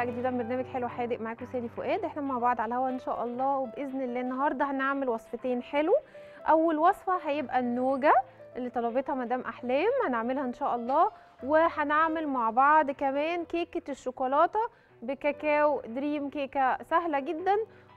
جديده من برنامج حلو حادق معاكم سالي فؤاد احنا مع بعض على الهوا ان شاء الله وباذن الله النهارده هنعمل وصفتين حلو اول وصفه هيبقى النوجه اللي طلبتها مدام احلام هنعملها ان شاء الله وهنعمل مع بعض كمان كيكه الشوكولاته بكاكاو دريم كيكه سهله جدا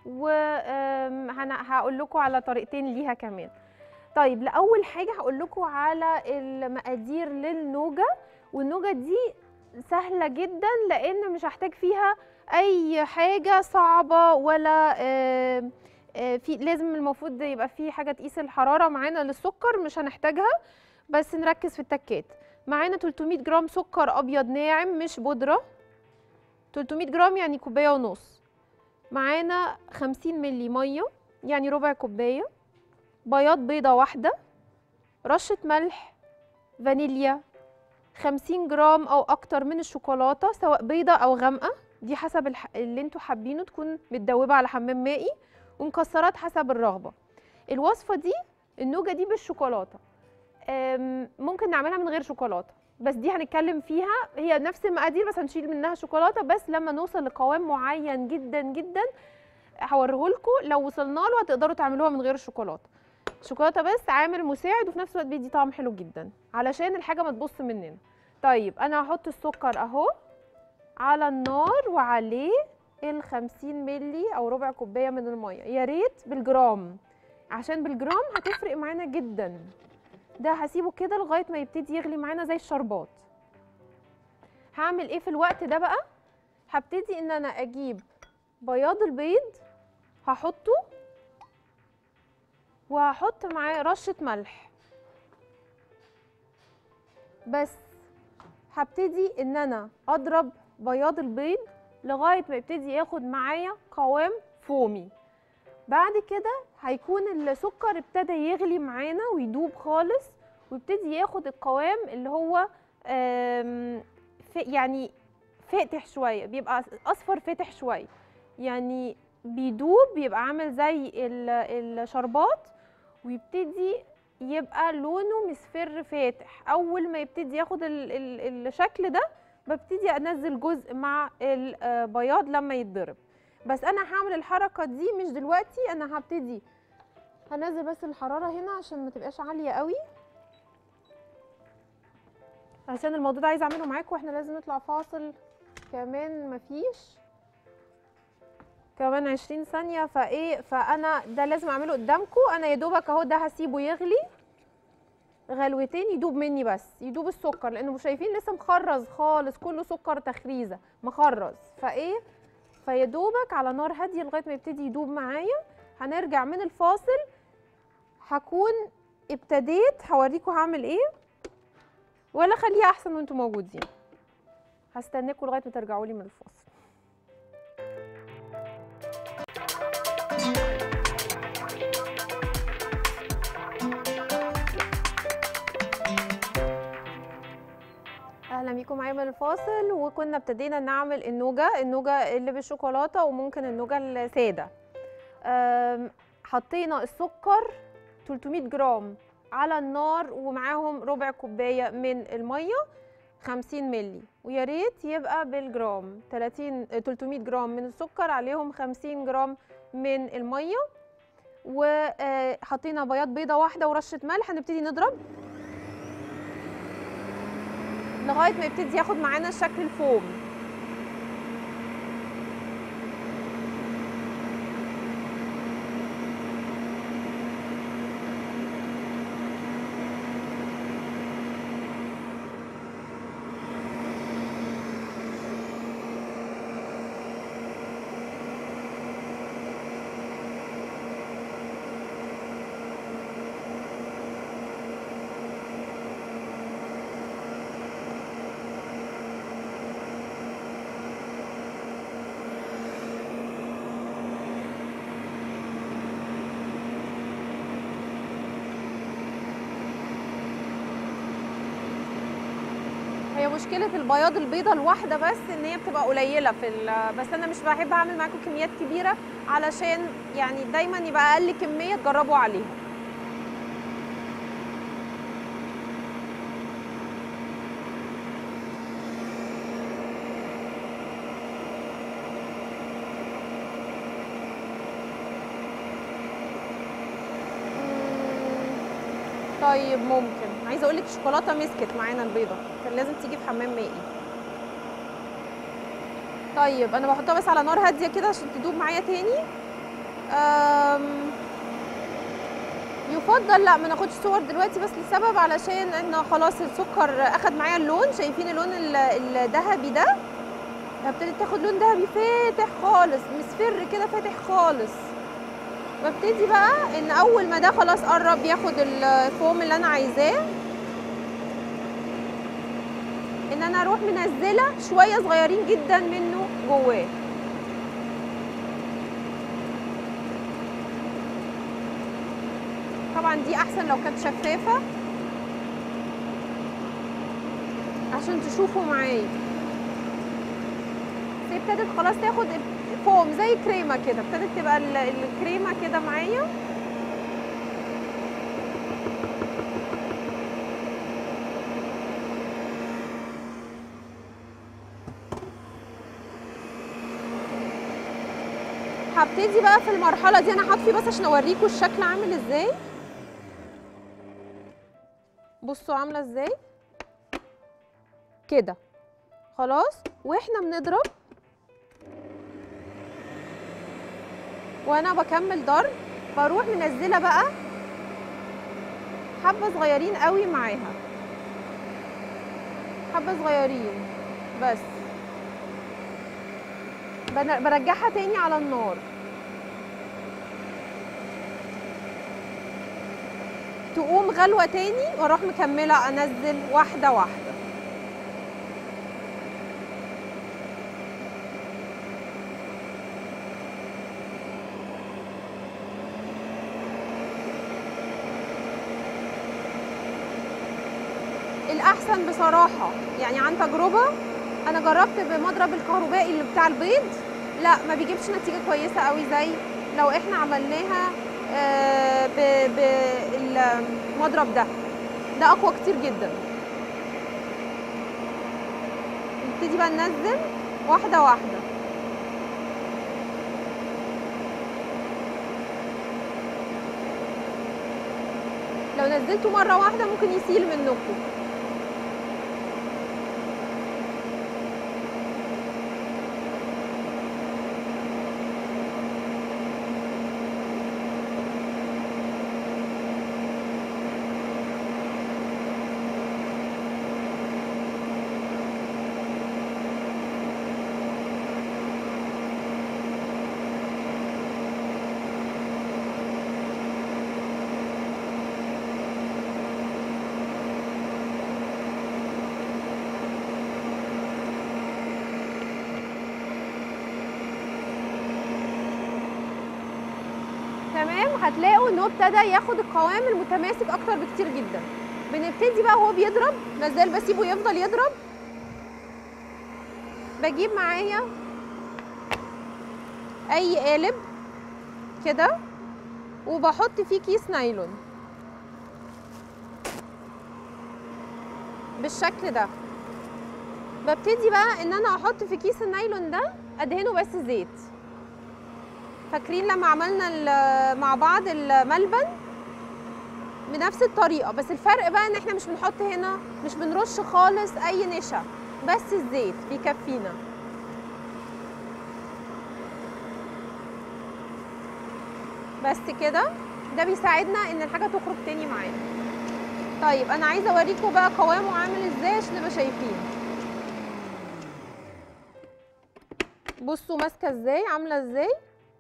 وهقول لكم على طريقتين ليها كمان طيب لاول حاجه هقول لكم على المقادير للنوجه والنوجه دي سهله جدا لان مش هحتاج فيها اي حاجه صعبه ولا آه، آه، في لازم المفروض يبقى في حاجه تقيس الحراره معانا للسكر مش هنحتاجها بس نركز في التكات معانا 300 جرام سكر ابيض ناعم مش بودره 300 جرام يعني كوبايه ونص معانا 50 ملي ميه يعني ربع كوبايه بياض بيضه واحده رشه ملح فانيليا 50 جرام او اكتر من الشوكولاته سواء بيضه او غامقه دي حسب الح... اللي انتوا حابينه تكون متدوبه على حمام مائي ومكسرات حسب الرغبه الوصفه دي النوجه دي بالشوكولاته أم، ممكن نعملها من غير شوكولاته بس دي هنتكلم فيها هي نفس المقادير بس هنشيل منها شوكولاته بس لما نوصل لقوام معين جدا جدا هوريهولكم لو وصلنا له هتقدروا تعملوها من غير الشوكولاته الشوكولاته بس عامل مساعد وفي نفس الوقت بيدي طعم حلو جدا علشان الحاجه ما تبص مننا طيب انا هحط السكر اهو على النار وعليه ال 50 ملي او ربع كوبايه من الميه يا ريت بالجرام عشان بالجرام هتفرق معانا جدا ده هسيبه كده لغايه ما يبتدي يغلي معانا زي الشربات هعمل ايه في الوقت ده بقى هبتدي ان انا اجيب بياض البيض هحطه وهحط معاه رشه ملح بس هبتدي ان انا اضرب بياض البيض لغايه ما يبتدي ياخد معايا قوام فومي بعد كده هيكون السكر ابتدى يغلي معانا ويدوب خالص ويبتدي ياخد القوام اللي هو آم، ف- يعني فاتح شويه بيبقى اصفر فاتح شويه يعني بيدوب بيبقى عامل زي ال- الشربات ويبتدي يبقى لونه مصفر فاتح اول ما يبتدي ياخد ال ال الشكل ده ببتدي انزل جزء مع البياض لما يتضرب بس انا هعمل الحركه دي مش دلوقتي انا هبتدي هنزل بس الحراره هنا عشان ما تبقاش عاليه قوي عشان الموضوع ده عايزه اعمله معاكم واحنا لازم نطلع فاصل كمان مفيش كمان 20 ثانيه فايه فانا ده لازم اعمله قدامكم انا يا دوبك اهو ده هسيبه يغلي غلوتين يدوب مني بس يدوب السكر لانه مش شايفين لسه مخرز خالص كله سكر تخريزه مخرز فايه فيا دوبك على نار هاديه لغايه ما يبتدي يدوب معايا هنرجع من الفاصل هكون ابتديت هوريكم هعمل ايه ولا خليها احسن وانتم موجودين هستناكم لغايه ما ترجعوا لي من الفاصل اهلا بيكم معايا من الفاصل وكنا ابتدينا نعمل النوجه النوجه اللي بالشوكولاته وممكن النوجه الساده أم، حطينا السكر 300 جرام على النار ومعاهم ربع كوبايه من الميه 50 ملي ويا ريت يبقى بالجرام 30 300 جرام من السكر عليهم 50 جرام من الميه وحطينا بياض بيضه واحده ورشه ملح هنبتدي نضرب لغايه ما يبتدي ياخد معانا شكل الفوم هي مشكلة البياض البيضة الواحدة بس ان هي بتبقى قليلة في ال- بس انا مش بحب اعمل معاكم كميات كبيرة علشان يعني دايما يبقى اقل كمية تجربوا عليها طيب ممكن عايزه اقول لك الشوكولاته مسكت معانا البيضه كان لازم تيجي في حمام مائي طيب انا بحطها بس على نار هاديه كده عشان تدوب معايا تاني أم... يفضل لا ما ناخدش صور دلوقتي بس لسبب علشان ان خلاص السكر اخد معايا اللون شايفين اللون ال- الذهبي ده ابتدت تاخد لون ذهبي فاتح خالص مصفر كده فاتح خالص ببتدي بقى ان اول ما ده خلاص قرب ياخد الفوم اللي انا عايزاه ان انا اروح منزله شويه صغيرين جدا منه جواه طبعا دي احسن لو كانت شفافه عشان تشوفوا معايا بس هي ابتدت خلاص تاخد فوم زي كريمه كده ابتدت تبقى ال- الكريمه كده معايا هبتدي بقى في المرحله دي انا هطفي بس عشان اوريكم الشكل عامل ازاي بصوا عامله ازاي كده خلاص واحنا بنضرب وانا بكمل ضرب بروح منزله بقى حبه صغيرين قوي معاها حبه صغيرين بس بن- برجعها تاني على النار تقوم غلوه تاني واروح مكمله انزل واحده واحده الاحسن بصراحه يعني عن تجربه انا جربت بمضرب الكهربائي اللي بتاع البيض لا ما بيجيبش نتيجه كويسه قوي زي لو احنا عملناها آه، ب- بالمضرب ده ده اقوى كتير جدا نبتدي بقى ننزل واحده واحده لو نزلته مره واحده ممكن يسيل منكم تمام هتلاقوا ان هو ابتدى ياخد القوام المتماسك اكتر بكتير جدا بنبتدي بقى وهو بيضرب مازال بسيبه يفضل يضرب بجيب معايا اي قالب كده وبحط فيه كيس نايلون بالشكل ده ببتدي بقى ان انا احط في كيس النايلون ده ادهنه بس زيت فاكرين لما عملنا ال- مع بعض الملبن بنفس الطريقه بس الفرق بقى ان احنا مش بنحط هنا مش بنرش خالص اي نشا بس الزيت بيكفينا بس كده ده بيساعدنا ان الحاجه تخرج تاني معانا طيب انا عايزه اوريكم بقى قوامه عامل ازاي عشان نبقى شايفين بصوا ماسكه ازاي عامله ازاي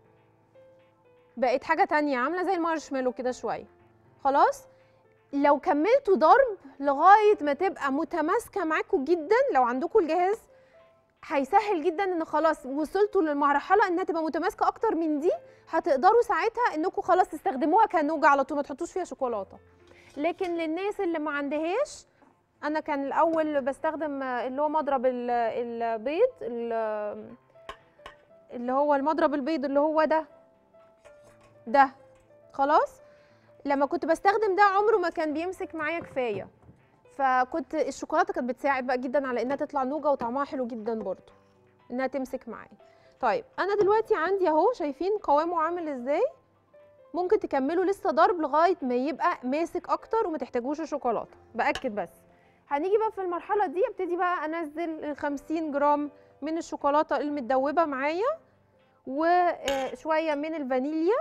بقت حاجه تانية عامله زي المارشميلو كده شويه خلاص لو كملتوا ضرب لغايه ما تبقى متماسكه معاكم جدا لو عندكم الجهاز هيسهل جدا ان خلاص وصلتوا للمرحله انها تبقى متماسكه اكتر من دي هتقدروا ساعتها انكم خلاص تستخدموها كنوجه على طول ما تحطوش فيها شوكولاته لكن للناس اللي ما عندهاش انا كان الاول بستخدم اللي هو مضرب ال- البيض ال- اللي هو المضرب البيض اللي هو ده ده خلاص لما كنت بستخدم ده عمره ما كان بيمسك معايا كفايه فكنت الشوكولاته كانت بتساعد بقى جدا على انها تطلع نوجه وطعمها حلو جدا برضو انها تمسك معايا طيب انا دلوقتي عندي اهو شايفين قوامه عامل ازاي ممكن تكملوا لسه ضرب لغايه ما يبقى ماسك اكتر وما تحتاجوش الشوكولاته باكد بس هنيجي بقى في المرحله دي ابتدي بقى انزل ال 50 جرام من الشوكولاته المتدوبه معايا وشويه من الفانيليا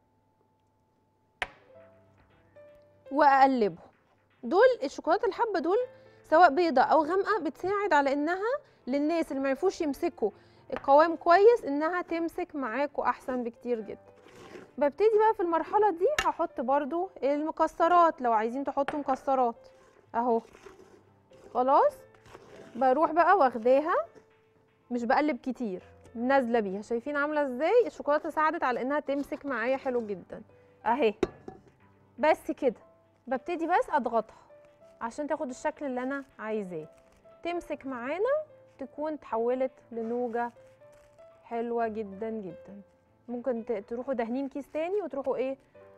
واقلبهم دول الشوكولاته الحبه دول سواء بيضه او غامقه بتساعد على انها للناس اللي ما يعرفوش يمسكوا القوام كويس انها تمسك معاكوا احسن بكتير جدا ببتدي بقى في المرحله دي هحط برضو المكسرات لو عايزين تحطوا مكسرات اهو خلاص بروح بقى واخداها مش بقلب كتير نازله بيها شايفين عامله ازاي الشوكولاته ساعدت على انها تمسك معايا حلو جدا اهي بس كده ببتدي بس اضغطها عشان تاخد الشكل اللي انا عايزاه تمسك معانا تكون اتحولت لنوجه حلوه جدا جدا ممكن ت- تروحوا دهنين كيس تاني وتروحوا ايه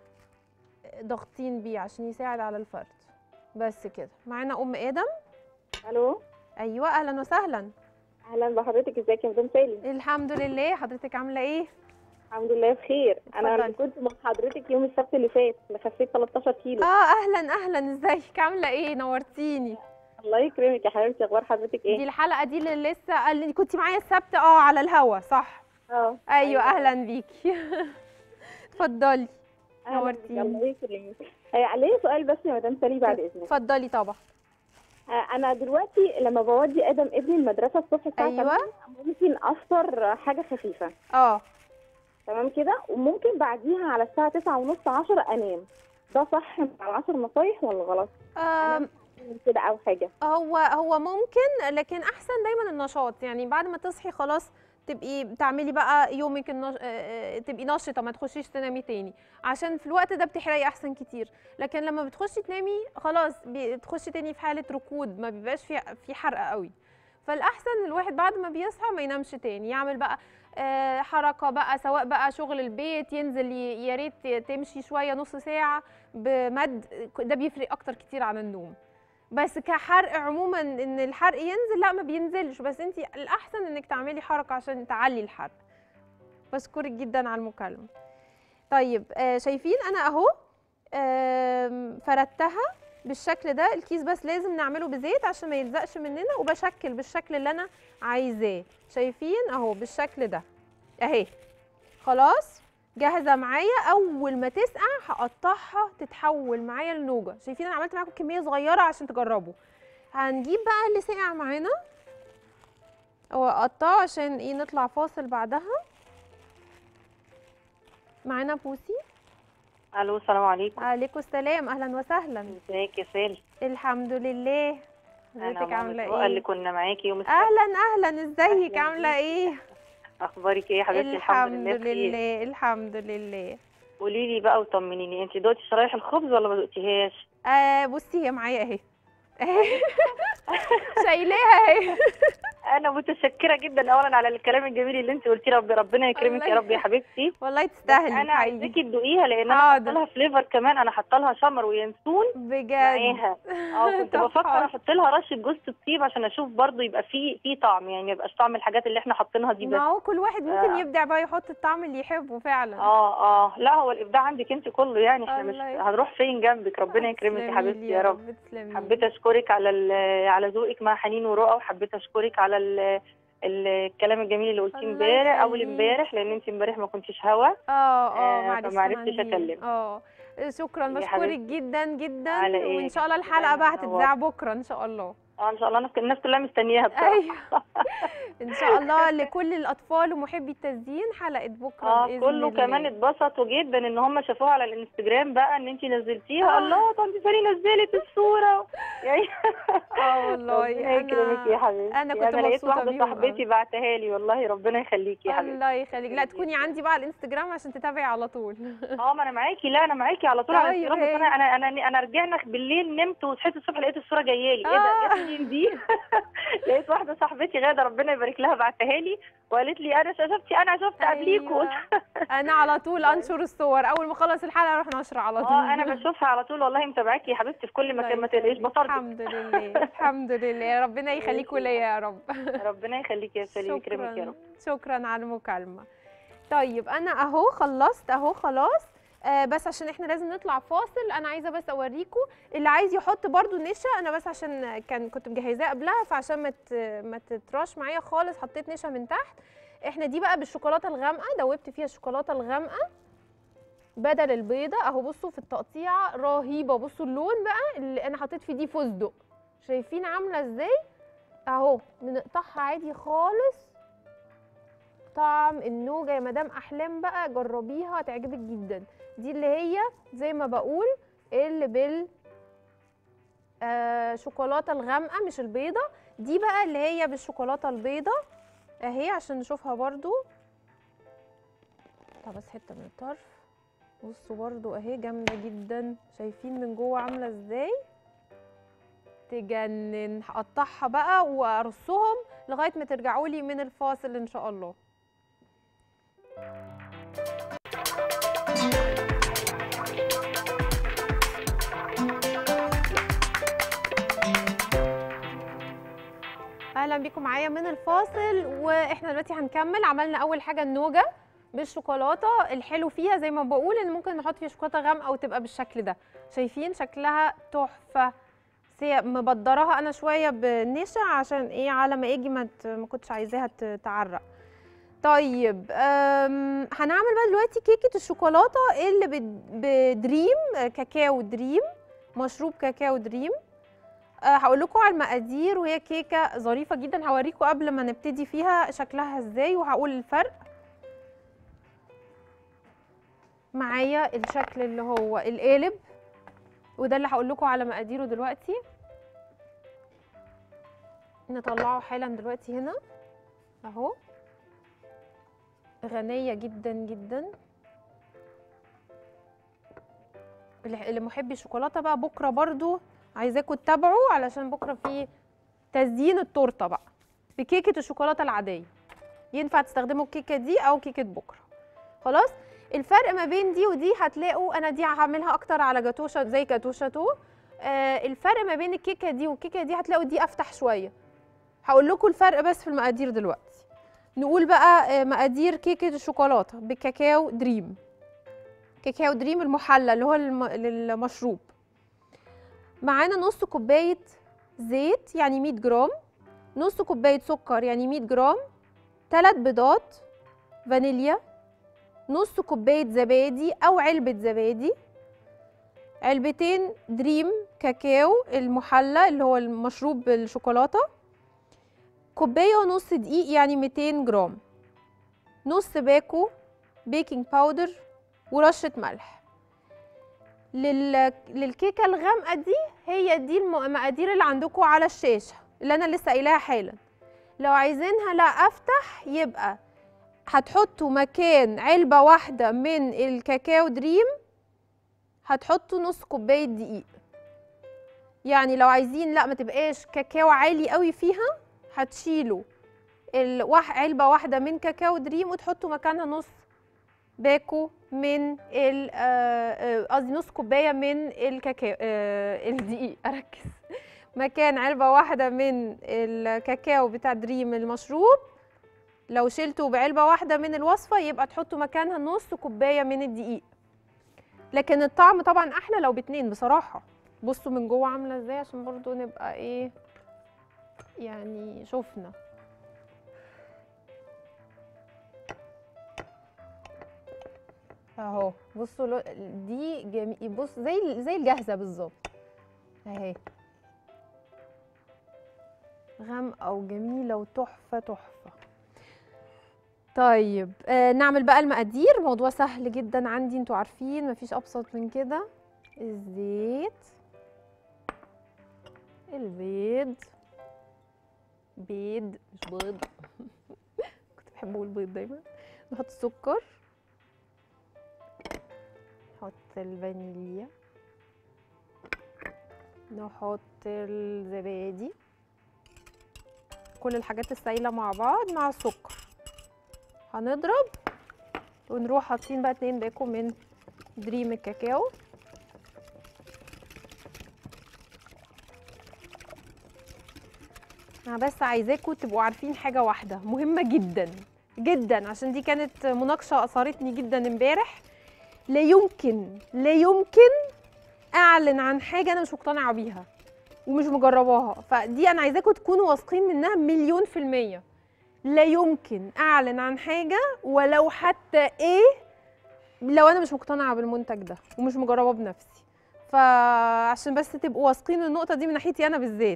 ضاغطين بيه عشان يساعد على الفرد بس كده معانا ام ادم الو ايوه اهلا وسهلا اهلا بحضرتك ازيك يا مدام سالي الحمد لله حضرتك عامله ايه الحمد لله بخير انا اتفضلي. كنت مع حضرتك يوم السبت اللي فات اللي خسيت 13 كيلو اه اهلا اهلا ازيك عامله ايه نورتيني الله يكرمك يا حبيبتي اخبار حضرتك دي ايه الحلقه دي اللي لسه اللي كنت معايا السبت اه على الهوا صح اه ايوه اهلا بيكي اتفضلي أهلاً بك، نورتيني. الله يكرمك آه، عليا سؤال بس يا مدام سالي بعد اذنك اتفضلي طبعا آه، انا دلوقتي لما بودي ادم ابني المدرسه الصبح الساعه أيوة. 8 ممكن افطر حاجه خفيفه اه تمام كده وممكن بعديها على الساعه 9 ونص 10 انام ده صح مع العشر نصايح ولا غلط آم، كده او حاجه هو هو ممكن لكن احسن دايما النشاط يعني بعد ما تصحي خلاص تبقي بتعملي بقى يومك النش... آه، آه، تبقي نشطه ما تخشيش تنامي تاني عشان في الوقت ده بتحرقي احسن كتير لكن لما بتخشي تنامي خلاص بتخشي تاني في حاله ركود ما بيبقاش في في حرق قوي فالاحسن الواحد بعد ما بيصحى ما ينامش تاني يعمل بقى آه، حركه بقى سواء بقى شغل البيت ينزل ي- يا ريت تمشي شويه نص ساعه بمد ده بيفرق اكتر كتير عن النوم بس كحرق عموما ان الحرق ينزل لا ما بينزلش بس انت الاحسن انك تعملي حركه عشان تعلي الحرق بشكرك جدا على المكالمه طيب آه شايفين انا اهو آم، فردتها بالشكل ده الكيس بس لازم نعمله بزيت عشان ما يلزقش مننا وبشكل بالشكل اللي انا عايزاه شايفين اهو بالشكل ده اهي خلاص جاهزه معايا اول ما تسقع هقطعها تتحول معايا لنوجه شايفين انا عملت معاكم كميه صغيره عشان تجربوا هنجيب بقى اللي سقع معانا واقطعه عشان ايه نطلع فاصل بعدها معانا بوسي الو السلام عليكم عليكم السلام اهلا وسهلا ازيك يا سالي الحمد لله انا ازيك عامله ماما اللي ايه كنا معاكي يوم السبت اهلا اهلا ازيك أهلاً عامله بيك. ايه اخبارك ايه يا حبيبتي الحمد لله بخير لله الحمد لله قولي لي بقى وطمنيني انت دوقتي شرايح الخبز ولا ما دوقتيهاش آه بصي هي معايا اهي اهي شايلاها اهي انا متشكره جدا اولا على الكلام الجميل اللي انت قلتيه رب ربنا يكرمك الله يا رب يا حبيبتي والله بس تستاهلي انا حقيقي عايزاكي تدوقيها لان انا حاضر. حاطه لها فليفر كمان انا حاطه لها شمر وينسون بجد معاها اه كنت طب بفكر حاضر. احط لها رشه جوز الطيب عشان اشوف برضو يبقى فيه في طعم يعني ما يبقاش طعم الحاجات اللي احنا حاطينها دي بس ما هو كل واحد ممكن آه. يبدع بقى يحط الطعم اللي يحبه فعلا اه اه لا هو الابداع عندك انت كله يعني احنا مش الله يخليك. هنروح فين جنبك ربنا يكرمك يا تسلمي حبيبتي لي يا رب تسلمي حبيت اشكرك على ال- على ذوقك مع حنين ورؤى وحبيت اشكرك على ال- ال- الكلام الجميل اللي قلتيه الله امبارح اول يخليك. امبارح لان انت امبارح ما كنتش هوا اه اه آه، معلش فما كان عرفتش عندي- أكلم. اه شكرا يا بشكرك حبيبتي. جدا جدا على إيه؟ وان شاء الله أنت الحلقه دايماً بقى هتتذاع بكره ان شاء الله اه ان شاء الله الناس الناس كلها مستنياها بصراحه ايوه ان شاء الله لكل الاطفال ومحبي التزيين حلقه بكره اه باذن كله الله كمان اتبسطوا جدا ان هم شافوها على الانستجرام بقى ان انت نزلتيها آه. الله طنط سالي نزلت الصوره يعني اه والله ربنا يكرمك يا انا حبيبتي أنا كنت انا لقيت مبسوطة واحده بيهم صاحبتي أوي. بعتها لي والله ربنا يخليكي يا حبيبتي الله يخليك لا حبيبتي. تكوني عندي بقى على الانستجرام عشان تتابعي على طول اه ما انا معاكي لا انا معاكي على طول على طيب، الانستجرام بس هاي. انا انا انا انا رجعنا بالليل نمت وصحيت الصبح لقيت الصوره جايه لي ايه آه. ده جت منين دي لقيت واحده صاحبتي غاده ربنا يبارك لها بعتها لي وقالت لي انا شفتي انا شفت قبليكوا أيوة. انا على طول انشر الصور اول ما اخلص الحلقه اروح نشر على طول اه انا بشوفها على طول والله متابعاكي يا حبيبتي في كل الله مكان ما تقلقيش يخليك. بطردك الحمد لله الحمد لله ربنا يخليكوا ليا يا رب ربنا يخليكي يا سليم يكرمك يا شكرا رب شكرا على المكالمه طيب انا اهو خلصت اهو خلاص آه بس عشان احنا لازم نطلع فاصل انا عايزه بس اوريكم اللي عايز يحط برضو نشا انا بس عشان كان كنت مجهزاه قبلها فعشان ما ت- ما تتراش معايا خالص حطيت نشا من تحت احنا دي بقى بالشوكولاته الغامقه دوبت فيها الشوكولاته الغامقه بدل البيضه اهو بصوا في التقطيعه رهيبه بصوا اللون بقى اللي انا حطيت فيه دي فستق شايفين عامله ازاي اهو بنقطعها عادي خالص طعم النوجه يا مدام احلام بقى جربيها هتعجبك جدا دي اللي هي زي ما بقول اللي بال آه شوكولاته الغامقه مش البيضه دي بقى اللي هي بالشوكولاته البيضه اهي عشان نشوفها برضو طب بس حته من الطرف بصوا برضو اهي جامده جدا شايفين من جوه عامله ازاي تجنن هقطعها بقى وارصهم لغايه ما ترجعوا لي من الفاصل ان شاء الله اهلا بيكم معايا من الفاصل واحنا دلوقتي هنكمل عملنا اول حاجه النوجه بالشوكولاته الحلو فيها زي ما بقول ان ممكن نحط فيها شوكولاته غامقه وتبقى بالشكل ده شايفين شكلها تحفه بس هي مبدراها انا شويه بالنشا عشان ايه على ما اجي ما ت- ما كنتش عايزاها ت- تعرق طيب أم، هنعمل بقى دلوقتي كيكه الشوكولاته اللي بد- بدريم آه، كاكاو دريم مشروب كاكاو دريم هقول لكم على المقادير وهي كيكه ظريفه جدا هوريكم قبل ما نبتدي فيها شكلها ازاي وهقول الفرق معايا الشكل اللي هو القالب وده اللي هقول لكم على مقاديره دلوقتي نطلعه حالا دلوقتي هنا اهو غنية جدا جدا اللي اللي محبي الشوكولاته بقى بكره برضو عايزاكم تتابعوا علشان بكره في تزيين التورته بقى بكيكه الشوكولاته العاديه ينفع تستخدموا الكيكه دي او كيكه بكره خلاص الفرق ما بين دي ودي هتلاقوا انا دي هعملها اكتر على جاتوشه زي جاتوشه تو آه الفرق ما بين الكيكه دي والكيكه دي هتلاقوا دي افتح شويه هقول لكم الفرق بس في المقادير دلوقتي نقول بقى آه، مقادير كيكه الشوكولاته بالكاكاو دريم كاكاو دريم المحلى اللي هو الم- للمشروب معانا نص كوبايه زيت يعني 100 جرام نص كوبايه سكر يعني 100 جرام 3 بيضات فانيليا نص كوبايه زبادي او علبه زبادي علبتين دريم كاكاو المحلى اللي هو المشروب بالشوكولاته كوبايه ونص دقيق يعني 200 جرام نص باكو بيكنج باودر ورشه ملح لل... للكيكه الغامقه دي هي دي الم- المقادير اللي عندكم على الشاشه اللي انا لسه قايلاها حالا لو عايزينها لا افتح يبقى هتحطوا مكان علبه واحده من الكاكاو دريم هتحطوا نص كوبايه دقيق يعني لو عايزين لا ما تبقاش كاكاو عالي قوي فيها هتشيلوا الواح علبه واحده من كاكاو دريم وتحطوا مكانها نص باكو من ال آه، آه، قصدي نص كوبايه من الكاكاو آه، الدقيق اركز مكان علبه واحده من الكاكاو بتاع دريم المشروب لو شلتوا بعلبه واحده من الوصفه يبقى تحطوا مكانها نص كوبايه من الدقيق لكن الطعم طبعا احلى لو باتنين بصراحه بصوا من جوه عامله ازاي عشان برضو نبقى ايه يعني شفنا اهو بصوا لو دي جميل بص زي زي الجاهزه بالظبط اهي غامقه وجميله وتحفه تحفه طيب آه نعمل بقى المقادير موضوع سهل جدا عندي انتوا عارفين مفيش ابسط من كده الزيت البيض بيض مش بيض كنت بحب اقول بيض دايما نحط السكر نحط الفانيليا نحط الزبادي كل الحاجات السايله مع بعض مع السكر هنضرب ونروح حاطين بقى اتنين باكو من دريم الكاكاو انا بس عايزاكم تبقوا عارفين حاجه واحده مهمه جدا جدا عشان دي كانت مناقشه اثارتني جدا امبارح لا يمكن لا يمكن اعلن عن حاجه انا مش مقتنعه بيها ومش مجرباها فدي انا عايزاكم تكونوا واثقين منها مليون في الميه لا يمكن اعلن عن حاجه ولو حتى ايه لو انا مش مقتنعه بالمنتج ده ومش مجرباه بنفسي فعشان بس تبقوا واثقين من النقطه دي من ناحيتي انا بالذات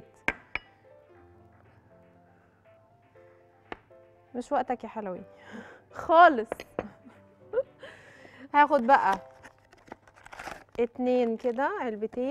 مش وقتك يا حلوي خالص هاخد بقى اتنين كده علبتين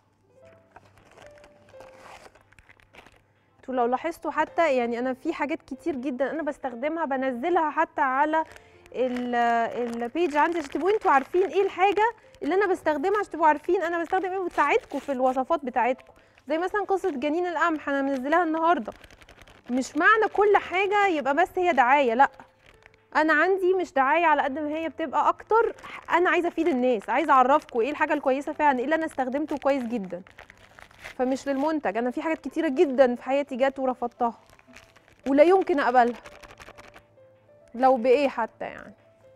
انتوا لو لاحظتوا حتى يعني انا في حاجات كتير جدا انا بستخدمها بنزلها حتى على ال- البيج عندي عشان تبقوا انتوا عارفين ايه الحاجه اللي انا بستخدمها عشان تبقوا عارفين انا بستخدم ايه وتساعدكم في الوصفات بتاعتكم زي مثلا قصه جنين القمح انا منزلاها النهارده مش معنى كل حاجه يبقى بس هي دعايه لا انا عندي مش دعايه على قد ما هي بتبقى اكتر انا عايزه افيد الناس عايزه اعرفكم ايه الحاجه الكويسه فعلا ايه اللي انا استخدمته كويس جدا فمش للمنتج انا في حاجات كتيره جدا في حياتي جت ورفضتها ولا يمكن اقبلها لو بايه حتى يعني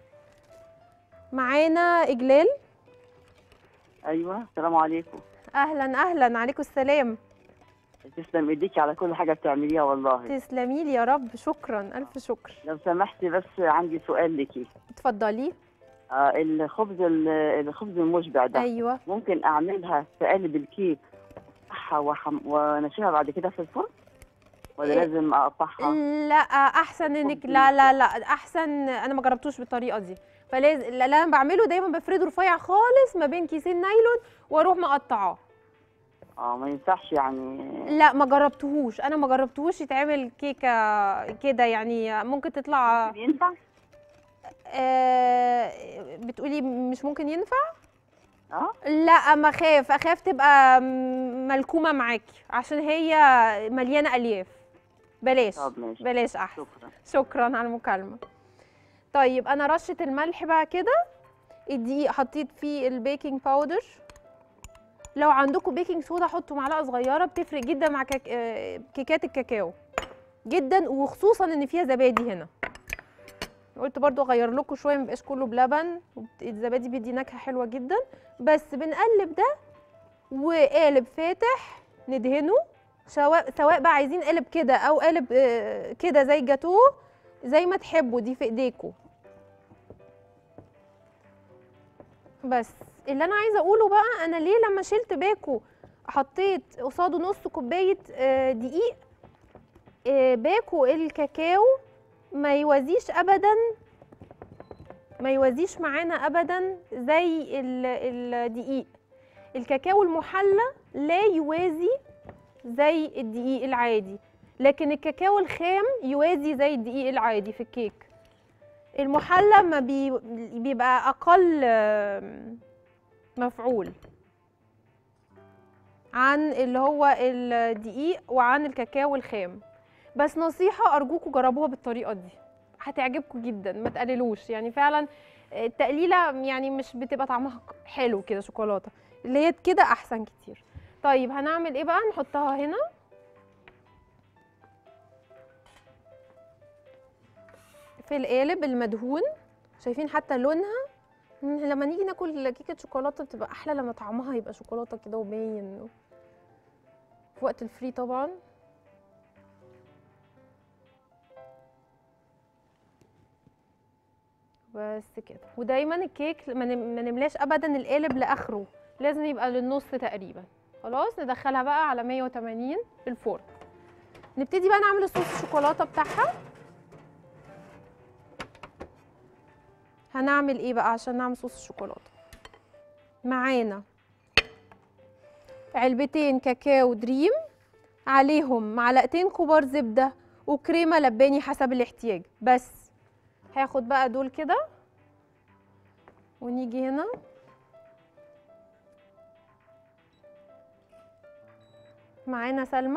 معانا اجلال ايوه السلام عليكم اهلا اهلا عليكم السلام تسلم ايديك على كل حاجه بتعمليها والله تسلمي لي يا رب شكرا الف شكر لو سمحتي بس عندي سؤال لك اتفضلي آه الخبز ال- الخبز المشبع ده ايوه ممكن اعملها في قالب الكيك أقطعها وحم... ونشيلها بعد كده في الفرن ولا إيه. لازم اقطعها لا احسن انك خبز لا لا لا احسن انا ما جربتوش بالطريقه دي فلازم لا لا، انا بعمله دايما بفرده رفيع خالص ما بين كيسين نايلون واروح مقطعاه اه ما ينفعش يعني لا ما جربتهوش انا ما جربتهوش يتعمل كيكه كده يعني ممكن تطلع ينفع آه بتقولي مش ممكن ينفع اه لا ما اخاف اخاف تبقى م- ملكومه معاكي عشان هي مليانه الياف بلاش طب ماشي بلاش احسن شكرا شكرا على المكالمه طيب انا رشه الملح بقى كده الدقيق حطيت فيه البيكنج باودر لو عندكم بيكنج صودا حطوا معلقه صغيره بتفرق جدا مع كيك... آه، كيكات الكاكاو جدا وخصوصا ان فيها زبادي هنا قلت برضو اغير لكم شويه ميبقاش كله بلبن وبت- الزبادي بيدي نكهه حلوه جدا بس بنقلب ده وقالب فاتح ندهنه سواء سواء بقى عايزين قالب كده او قالب آه، كده زي جاتوه زي ما تحبوا دي في ايديكم بس اللي انا عايزه اقوله بقى انا ليه لما شلت باكو حطيت قصاده نص كوبايه آه، دقيق آه، باكو الكاكاو ما يوازيش ابدا ما يوازيش معانا ابدا زي ال- الدقيق الكاكاو المحلى لا يوازي زي الدقيق العادي لكن الكاكاو الخام يوازي زي الدقيق العادي في الكيك المحلى ما بي بيبقى اقل آم، مفعول عن اللي هو الدقيق وعن الكاكاو الخام بس نصيحة أرجوكوا جربوها بالطريقة دي هتعجبكم جدا ما تقللوش يعني فعلا التقليلة يعني مش بتبقى طعمها حلو كده شوكولاتة اللي هي كده أحسن كتير طيب هنعمل ايه بقى نحطها هنا في القالب المدهون شايفين حتى لونها مم، لما نيجي ناكل كيكه شوكولاته بتبقى احلى لما طعمها يبقى شوكولاته كده وباين في وقت الفري طبعا بس كده ودايما الكيك ما نم- ما نملاش ابدا القالب لاخره لازم يبقى للنص تقريبا خلاص ندخلها بقى على 180 في الفرن نبتدي بقى نعمل الصوص الشوكولاته بتاعها هنعمل ايه بقى عشان نعمل صوص الشوكولاته معانا علبتين كاكاو دريم عليهم معلقتين كبار زبده وكريمه لباني حسب الاحتياج بس هاخد بقى دول كده ونيجي هنا معانا سلمى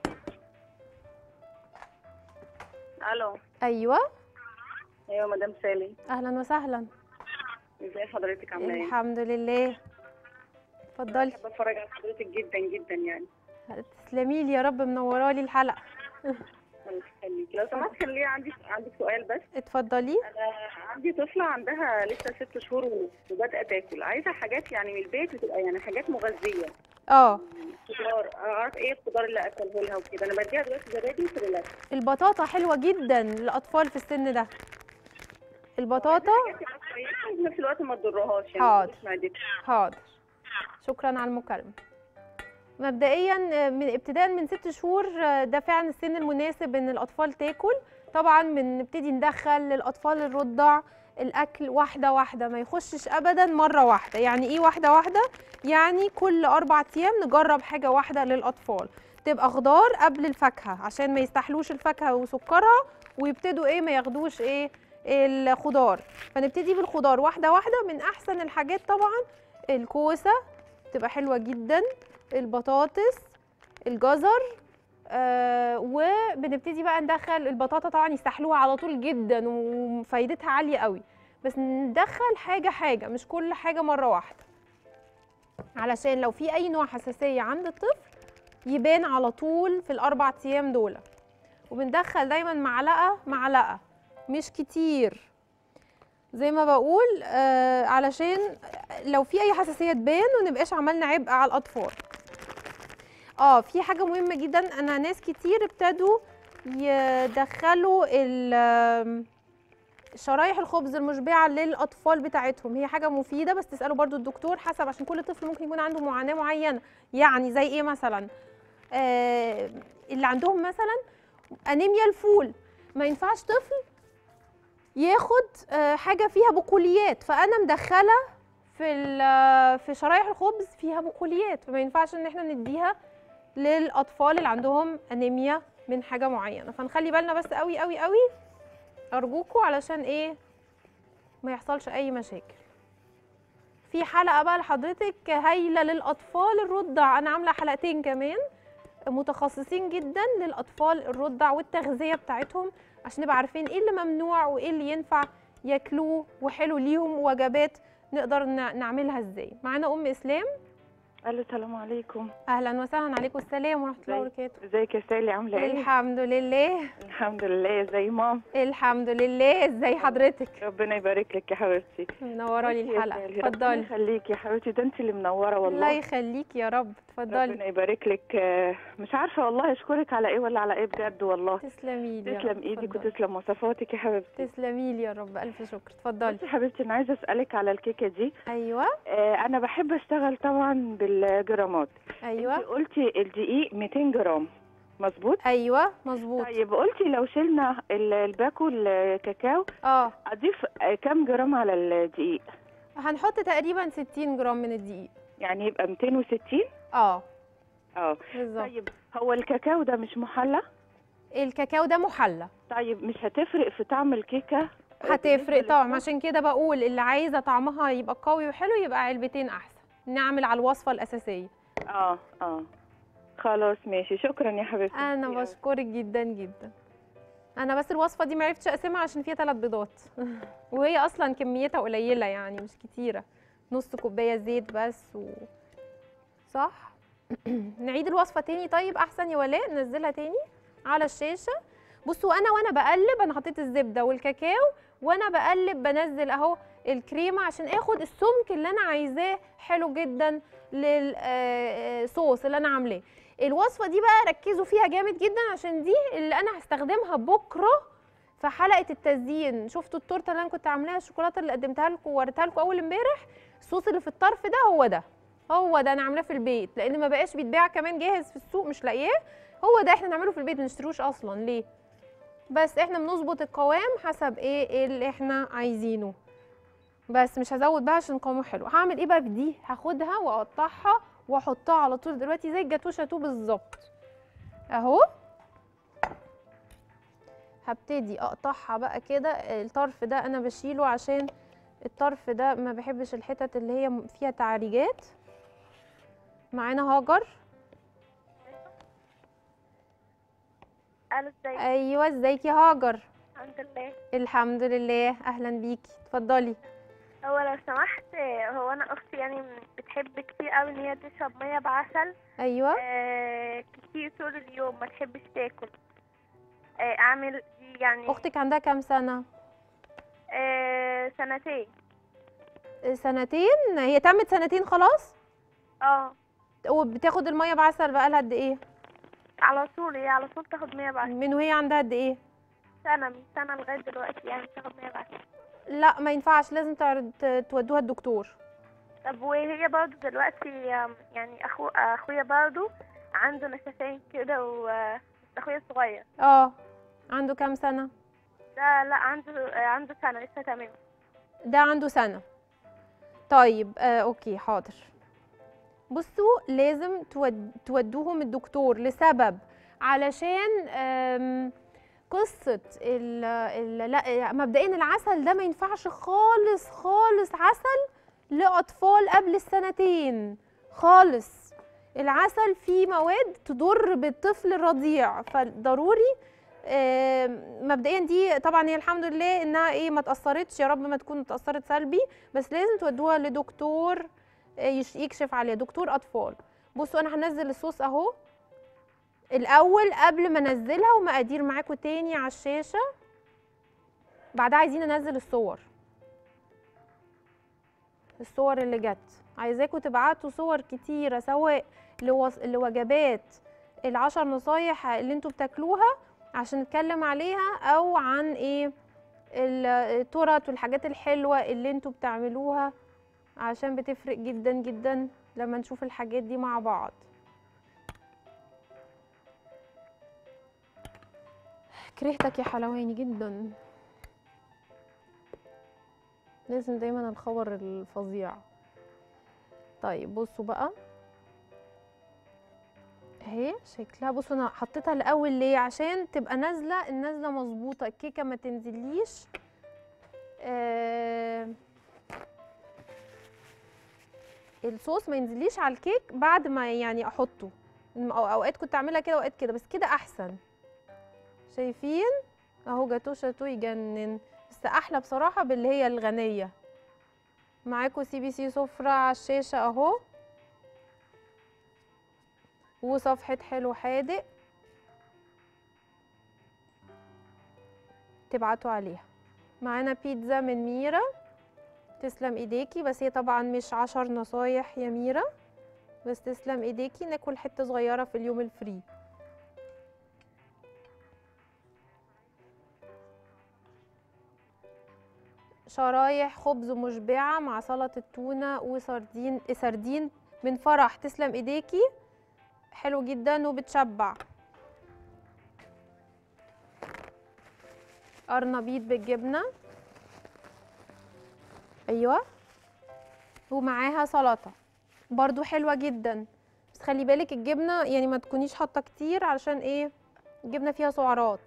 الو ايوه ايوه مدام سالي اهلا وسهلا ازي حضرتك عامله ايه الحمد لله اتفضلي بحب اتفرج على حضرتك جدا جدا يعني تسلمي لي يا رب منورالي الحلقه الله يخليك لو سمحت خليني عندي عندك سؤال بس اتفضلي انا عندي طفله عندها لسه ست شهور ونص وبادئه تاكل عايزه حاجات يعني من البيت بتبقى يعني حاجات مغذيه اه خضار اعرف ايه الخضار اللي اكله لها وكده انا بديها دلوقتي زبادي وسريلاك البطاطا حلوه جدا للاطفال في السن ده البطاطا وفي نفس الوقت ما تضرهاش يعني حاضر. مش معدتها. حاضر شكرا على المكالمة مبدئيا آه، من ابتداء من ست شهور آه، ده فعلا السن المناسب ان الاطفال تاكل طبعا بنبتدي ندخل للاطفال الرضع الاكل واحده واحده ما يخشش ابدا مره واحده يعني ايه واحده واحده يعني كل اربع ايام نجرب حاجه واحده للاطفال تبقى خضار قبل الفاكهه عشان ما يستحلوش الفاكهه وسكرها ويبتدوا ايه ما ياخدوش ايه الخضار فنبتدي بالخضار واحده واحده من احسن الحاجات طبعا الكوسه تبقى حلوه جدا البطاطس الجزر آه وبنبتدي بقى ندخل البطاطا طبعا يستحلوها على طول جدا وفايدتها عاليه قوي بس ندخل حاجه حاجه مش كل حاجه مره واحده علشان لو في اي نوع حساسيه عند الطفل يبان على طول في الاربع ايام دول وبندخل دايما معلقه معلقه مش كتير زي ما بقول آه علشان لو في اي حساسيه تبان ونبقاش عملنا عبء على الاطفال اه في حاجه مهمه جدا انا ناس كتير ابتدوا يدخلوا ال- آم، شرايح الخبز المشبعه للاطفال بتاعتهم هي حاجه مفيده بس تسالوا برضو الدكتور حسب عشان كل طفل ممكن يكون عنده معاناه معينه يعني زي ايه مثلا آه اللي عندهم مثلا انيميا الفول ما ينفعش طفل ياخد آه، حاجه فيها بقوليات فانا مدخله في ال- في شرايح الخبز فيها بقوليات فما ينفعش ان احنا نديها للاطفال اللي عندهم انيميا من حاجه معينه فنخلي بالنا بس قوي قوي قوي ارجوكوا علشان ايه ما يحصلش اي مشاكل في حلقه بقى لحضرتك هايله للاطفال الرضع انا عامله حلقتين كمان متخصصين جدا للاطفال الرضع والتغذيه بتاعتهم عشان نبقى عارفين ايه اللي ممنوع وايه اللي ينفع ياكلوه وحلو ليهم وجبات نقدر ن- نعملها ازاي معانا ام اسلام الو السلام عليكم اهلا وسهلا عليكم السلام ورحمه الله ازيك؟ وبركاته ازيك يا سالي عامله ايه الحمد لله الحمد لله ازي مام الحمد لله ازاي حضرتك ربنا يبارك لك يا حبيبتي منوره لي بصي يا الحلقه سالي، ربنا اتفضلي يخليكي يا حبيبتي ده انت اللي منوره الله والله يخليكي يا رب اتفضلي ربنا يبارك لك آه، مش عارفه والله اشكرك على ايه ولا على ايه بجد والله تسلمي لي يا تسلم رب، ايدك اتفضلي. وتسلم وصفاتك يا حبيبتي تسلمي لي يا رب الف شكر اتفضلي بصي يا حبيبتي انا عايزه اسالك على الكيكه دي ايوه آه، انا بحب اشتغل طبعا بالجرامات ايوه انت قلتي الدقيق 200 جرام مظبوط ايوه مظبوط طيب قلتي لو شلنا ال- الباكو الكاكاو اه اضيف آه، كام جرام على الدقيق هنحط تقريبا 60 جرام من الدقيق يعني يبقى 260 اه اه بالظبط طيب هو الكاكاو ده مش محلى الكاكاو ده محلى طيب مش هتفرق في طعم الكيكه هتفرق طبعا بالنسبة عشان كده بقول اللي عايزه طعمها يبقى قوي وحلو يبقى علبتين احسن نعمل على الوصفه الاساسيه للأطفال؟ اه اه خلاص ماشي شكرا يا حبيبتي انا ميرسي أوي. بشكرك جدا جدا انا بس الوصفه دي معرفتش اقسمها عشان فيها ثلاث بيضات وهي اصلا كميتها قليله يعني مش كتيره نص كوبايه زيت بس و... صح نعيد الوصفه تاني طيب احسن يا ولاء ننزلها تاني على الشاشه بصوا انا وانا بقلب انا حطيت الزبده والكاكاو وانا بقلب بنزل اهو الكريمه عشان اخد السمك اللي انا عايزاه حلو جدا للصوص اللي انا عاملاه الوصفه دي بقى ركزوا فيها جامد جدا عشان دي اللي انا هستخدمها بكره في حلقه التزيين شفتوا التورته اللي انا كنت عاملاها الشوكولاته اللي قدمتها لكم ووريتها لكم اول امبارح الصوص اللي في الطرف ده هو ده هو ده انا عاملاه في البيت لان ما بقاش بيتباع كمان جاهز في السوق مش لاقياه هو ده احنا نعمله في البيت ما نشتروش اصلا ليه بس احنا بنظبط القوام حسب ايه اللي احنا عايزينه بس مش هزود بقى عشان قوامه حلو هعمل ايه بقى في دي هاخدها واقطعها واحطها على طول دلوقتي زي الجاتوه شاتو بالظبط اهو هبتدي اقطعها بقى كده الطرف ده انا بشيله عشان الطرف ده ما بحبش الحتت اللي هي فيها تعريجات معانا هاجر الو ازيك ايوه ازيك يا هاجر الحمد لله الحمد لله اهلا بيكي اتفضلي هو لو سمحت هو انا اختي يعني بتحب كتير قوي ان هي تشرب ميه بعسل ايوه آه كتير طول اليوم ما تحبش تاكل آه، اعمل دي يعني اختك عندها كام سنه آه، سنتين سنتين هي تمت سنتين خلاص اه وبتاخد الميه بعسل بقى لها قد ايه على طول هي على طول تاخد مية بعد من وهي عندها قد ايه سنة من سنة لغاية دلوقتي يعني تاخد مية بعد لا ما ينفعش لازم تعرض ت- تودوها الدكتور طب وهي برضه دلوقتي آم، يعني أخو أخويا برضه عنده نشفان كده و آه، أخويا الصغير اه عنده كام سنه ده لا عنده آه، عنده سنة لسه تمام ده عنده سنة طيب آه اوكي حاضر بصوا لازم تود... تودوهم الدكتور لسبب علشان آم، قصة ال... ال... لا مبدئيا العسل ده ما ينفعش خالص خالص عسل لأطفال قبل السنتين خالص العسل فيه مواد تضر بالطفل الرضيع فضروري آم، مبدئيا دي طبعا هي الحمد لله انها ايه ما تاثرتش يا رب ما تكون اتاثرت سلبي بس لازم تودوها لدكتور آه، يش- يكشف عليها دكتور اطفال بصوا انا هنزل الصوص اهو الاول قبل ما انزلها ومقادير معاكم تاني على الشاشه بعدها عايزين انزل الصور الصور اللي جت عايزاكم تبعتوا صور كتيره سواء لوص... لوجبات العشر نصايح اللي انتوا بتاكلوها عشان نتكلم عليها او عن ايه ال- التورت والحاجات الحلوه اللي انتوا بتعملوها عشان بتفرق جدا جدا لما نشوف الحاجات دي مع بعض كرهتك يا حلواني جدا لازم دايما الخبر الفظيع طيب بصوا بقى اهي شكلها بصوا انا حطيتها الاول ليه عشان تبقى نازله النازله مظبوطه الكيكه ما تنزليش آه الصوص ما ينزليش على الكيك بعد ما يعني احطه أو اوقات كنت اعملها كده اوقات كده بس كده احسن شايفين اهو جاتو شاتو يجنن بس احلى بصراحه باللي هي الغنيه معاكم سي بي سي سفره على الشاشه اهو وصفحة حلو حادق تبعتوا عليها معانا بيتزا من ميرا تسلم ايديكي بس هي طبعا مش عشر نصايح يا ميرا بس تسلم ايديكي ناكل حتة صغيرة في اليوم الفري شرايح خبز مشبعة مع سلطة تونة وسردين سردين من فرح تسلم ايديكي حلو جدا وبتشبع قرنبيط بالجبنة ايوه ومعاها سلطة برضو حلوة جدا بس خلي بالك الجبنة يعني ما تكونيش حاطة كتير علشان ايه الجبنة فيها سعرات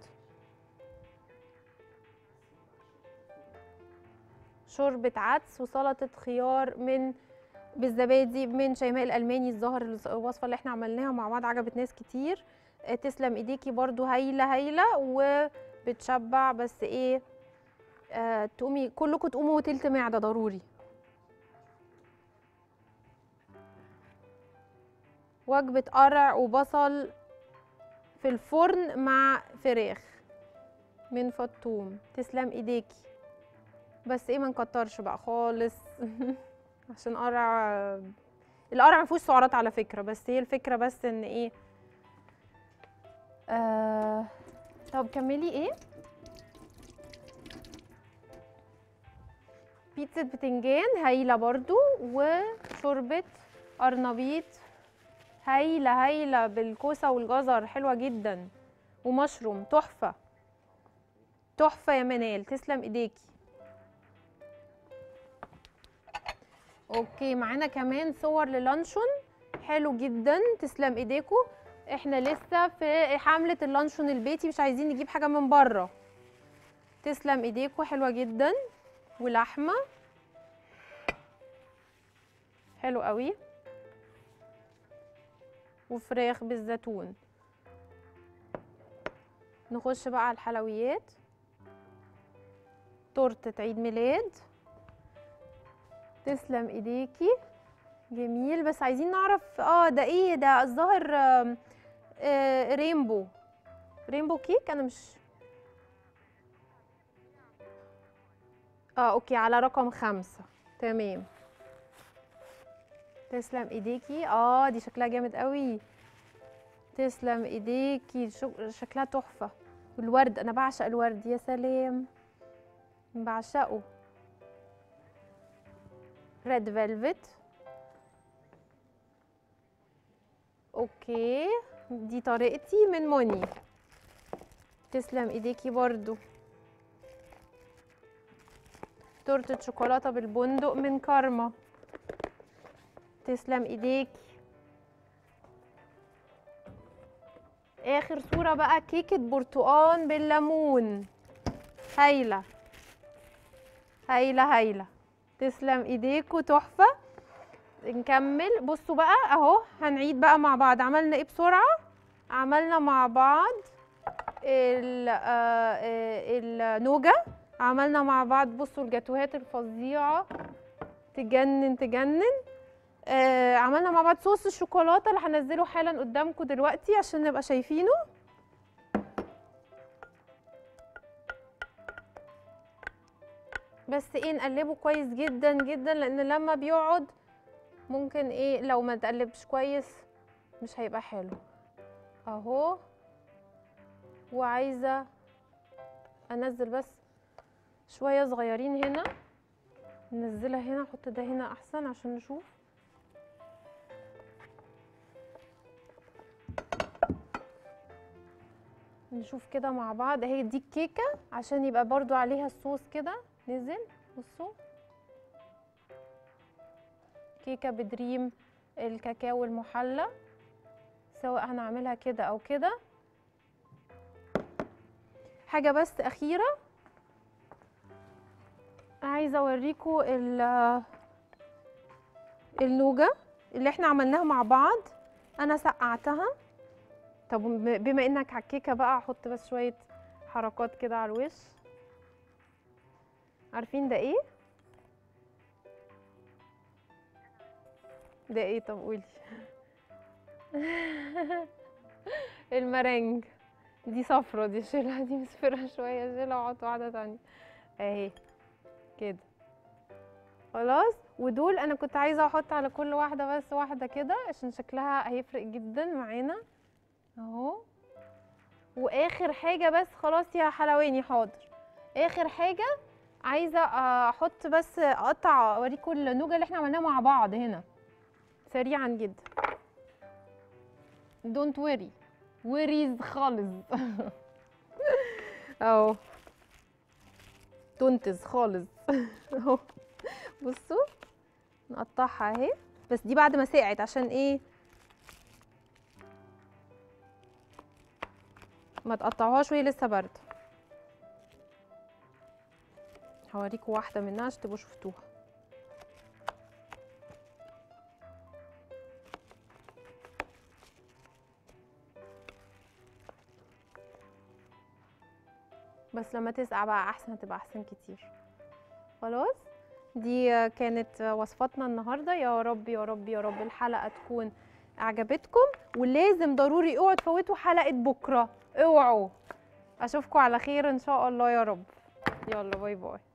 شوربة عدس وسلطة خيار من بالزبادي من شيماء الالماني الظاهر الوصفه اللي احنا عملناها مع بعض عجبت ناس كتير آه، تسلم ايديكي برضو هايله هايله وبتشبع بس ايه آه تقومي كلكم تقوموا تلت معده ضروري وجبه قرع وبصل في الفرن مع فراخ من فطوم تسلم ايديكي بس ايه ما نكترش بقى خالص عشان قرع القرع ما فيهوش سعرات على فكره بس هي الفكره بس ان ايه آه... طب كملي ايه بيتزا بتنجان هايله برضو وشوربه قرنبيط هايله هايله بالكوسه والجزر حلوه جدا ومشروم تحفه تحفه يا منال تسلم ايديكي اوكي معانا كمان صور للانشون حلو جدا تسلم ايديكم احنا لسه في حملة اللانشون البيتي مش عايزين نجيب حاجة من بره تسلم ايديكم حلوة جدا ولحمة حلو قوي وفراخ بالزيتون نخش بقى على الحلويات تورتة عيد ميلاد تسلم ايديكي جميل بس عايزين نعرف اه ده ايه ده الظاهر آم، آه رينبو رينبو كيك انا مش اه اوكي على رقم خمسة تمام تسلم ايديكي اه دي شكلها جامد قوي تسلم ايديكي شو- شكلها تحفة والورد انا بعشق الورد يا سلام بعشقه ريد فيلفت اوكي دي طريقتي من موني تسلم ايديكي برضو تورتة شوكولاتة بالبندق من كارما تسلم ايديكي اخر صورة بقى كيكة برتقان بالليمون هايلة هايلة هايلة تسلم ايديكوا تحفة نكمل بصوا بقى اهو هنعيد بقى مع بعض عملنا ايه بسرعة عملنا مع بعض ال- آه، آه، النوجة عملنا مع بعض بصوا الجاتوهات الفظيعة تجنن تجنن آه عملنا مع بعض صوص الشوكولاتة اللي هنزله حالا قدامكم دلوقتي عشان نبقى شايفينه بس ايه نقلبه كويس جدا جدا لان لما بيقعد ممكن ايه لو ما تقلبش كويس مش هيبقى حلو اهو وعايزه انزل بس شويه صغيرين هنا ننزلها هنا احط ده هنا احسن عشان نشوف نشوف كده مع بعض اهي دي الكيكه عشان يبقى برضو عليها الصوص كده نزل بصوا كيكه بدريم الكاكاو المحلى سواء هنعملها كده او كده حاجه بس اخيره عايزه اوريكم ال النوجه اللي احنا عملناها مع بعض انا سقعتها طب بم- بما انك على الكيكه بقى احط بس شويه حركات كده على الوش عارفين ده ايه ده ايه طب قولي المرنج دي صفرة دي شيلها دي مصفرة شوية شيلها واحط واحدة تانية اهي كده خلاص ودول انا كنت عايزة احط على كل واحدة بس واحدة كده عشان شكلها هيفرق جدا معانا اهو واخر حاجة بس خلاص يا حلواني حاضر اخر حاجة عايزة احط بس اقطع اوريكم النوجة اللي احنا عملناها مع بعض هنا سريعا جدا دونت وري وريز خالص اهو تنتز خالص اهو بصوا نقطعها اهي بس دي بعد ما سقعت عشان ايه ما تقطعوهاش وهي لسه بارده هوريكم واحده منها عشان تبقوا شفتوها بس لما تسقع بقى احسن هتبقى احسن كتير خلاص دي كانت وصفاتنا النهارده يا رب يا رب يا رب الحلقه تكون عجبتكم ولازم ضروري اوعوا تفوتوا حلقه بكره اوعوا اشوفكم على خير ان شاء الله يا رب يلا باي باي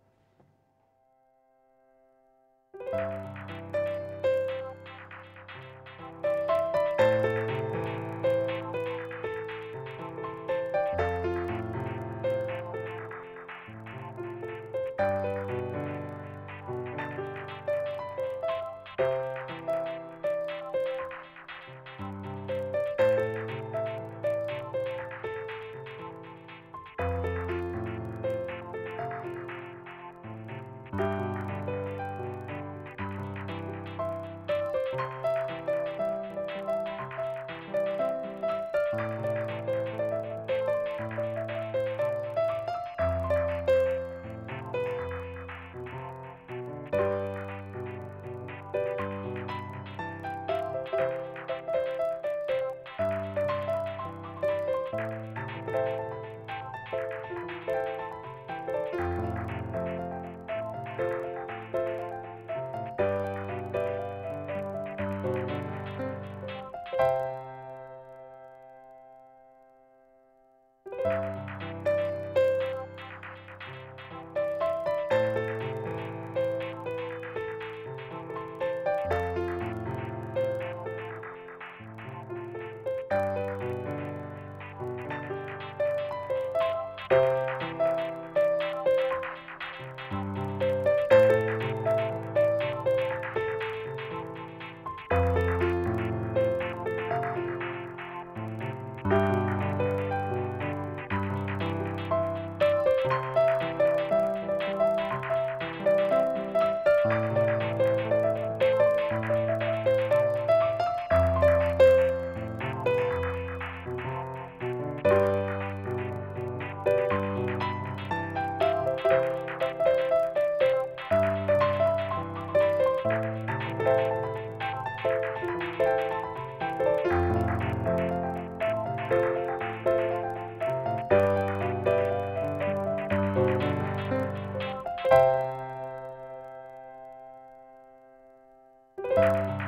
باي